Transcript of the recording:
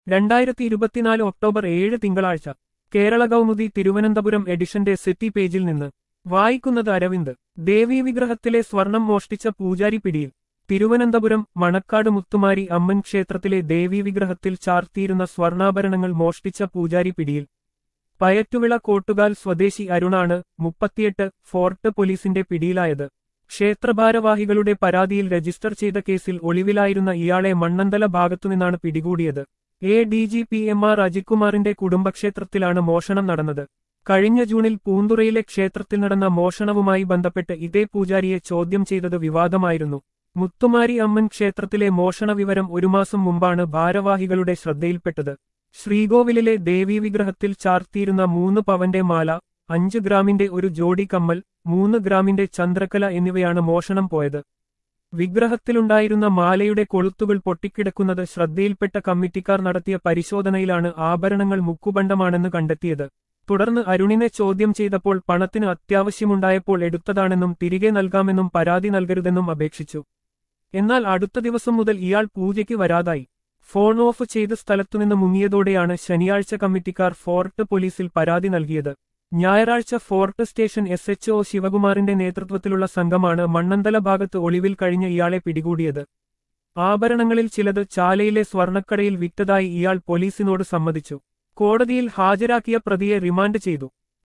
രണ്ടായിരത്തി ഇരുപത്തിനാല് ഒക്ടോബർ ഏഴ് തിങ്കളാഴ്ച കേരള കൗമുദി തിരുവനന്തപുരം എഡിഷന്റെ സിറ്റി പേജിൽ നിന്ന് വായിക്കുന്നത് അരവിന്ദ് ദേവീ വിഗ്രഹത്തിലെ സ്വർണം മോഷ്ടിച്ച പൂജാരി പിടിയിൽ തിരുവനന്തപുരം മണക്കാട് മുത്തുമാരി അമ്മൻ ക്ഷേത്രത്തിലെ ദേവീ വിഗ്രഹത്തിൽ ചാർത്തിയിരുന്ന സ്വർണ്ണാഭരണങ്ങൾ മോഷ്ടിച്ച പൂജാരി പിടിയിൽ പയറ്റുവിള കോട്ടുകാൽ സ്വദേശി അരുണാണ് മുപ്പത്തിയെട്ട് ഫോർട്ട് പോലീസിന്റെ പിടിയിലായത് ക്ഷേത്രഭാരവാഹികളുടെ പരാതിയിൽ രജിസ്റ്റർ ചെയ്ത കേസിൽ ഒളിവിലായിരുന്ന ഇയാളെ മണ്ണന്തല ഭാഗത്തുനിന്നാണ് പിടികൂടിയത് A D G P M R അജിത്കുമാറിന്റെ കുടുംബക്ഷേത്രത്തിലാണ് മോഷണം നടന്നത് കഴിഞ്ഞ ജൂണിൽ പൂന്തുറയിലെ ക്ഷേത്രത്തിൽ നടന്ന മോഷണവുമായി ബന്ധപ്പെട്ട് ഇതേ പൂജാരിയെ ചോദ്യം ചെയ്തത് വിവാദമായിരുന്നു മുത്തുമാരി അമ്മൻ ക്ഷേത്രത്തിലെ മോഷണ വിവരം ഒരു മാസം മുമ്പാണ് ഭാരവാഹികളുടെ ശ്രദ്ധയിൽപ്പെട്ടത് ശ്രീകോവിലിലെ ദേവീ വിഗ്രഹത്തിൽ ചാർത്തിയിരുന്ന മൂന്ന് പവന്റെ മാല അഞ്ച് ഗ്രാമിന്റെ ഒരു ജോഡി കമ്മൽ മൂന്ന് ഗ്രാമിന്റെ ചന്ദ്രക്കല എന്നിവയാണ് മോഷണം പോയത് വിഗ്രഹത്തിലുണ്ടായിരുന്ന മാലയുടെ കൊളുത്തുകൾ പൊട്ടിക്കിടക്കുന്നത് ശ്രദ്ധയിൽപ്പെട്ട കമ്മിറ്റിക്കാർ നടത്തിയ പരിശോധനയിലാണ് ആഭരണങ്ങൾ മുക്കുബണ്ഡമാണെന്ന് കണ്ടെത്തിയത് തുടർന്ന് അരുണിനെ ചോദ്യം ചെയ്തപ്പോൾ പണത്തിന് അത്യാവശ്യമുണ്ടായപ്പോൾ എടുത്തതാണെന്നും തിരികെ നൽകാമെന്നും പരാതി നൽകരുതെന്നും അപേക്ഷിച്ചു എന്നാൽ അടുത്ത ദിവസം മുതൽ ഇയാൾ പൂജയ്ക്ക് വരാതായി ഫോൺ ഓഫ് ചെയ്ത് സ്ഥലത്തുനിന്ന് മുങ്ങിയതോടെയാണ് ശനിയാഴ്ച കമ്മിറ്റിക്കാർ ഫോർട്ട് പോലീസിൽ പരാതി നൽകിയത് ഞായറാഴ്ച fort station S H O ശിവകുമാറിന്റെ നേതൃത്വത്തിലുള്ള സംഘമാണ് മണ്ണന്തല ഭാഗത്ത് ഒളിവിൽ കഴിഞ്ഞ ഇയാളെ പിടികൂടിയത് ആഭരണങ്ങളിൽ ചിലത് ചാലയിലെ സ്വർണക്കടയിൽ വിറ്റതായി ഇയാൾ പോലീസിനോട് സമ്മതിച്ചു കോടതിയിൽ ഹാജരാക്കിയ പ്രതിയെ റിമാൻഡ് ചെയ്തു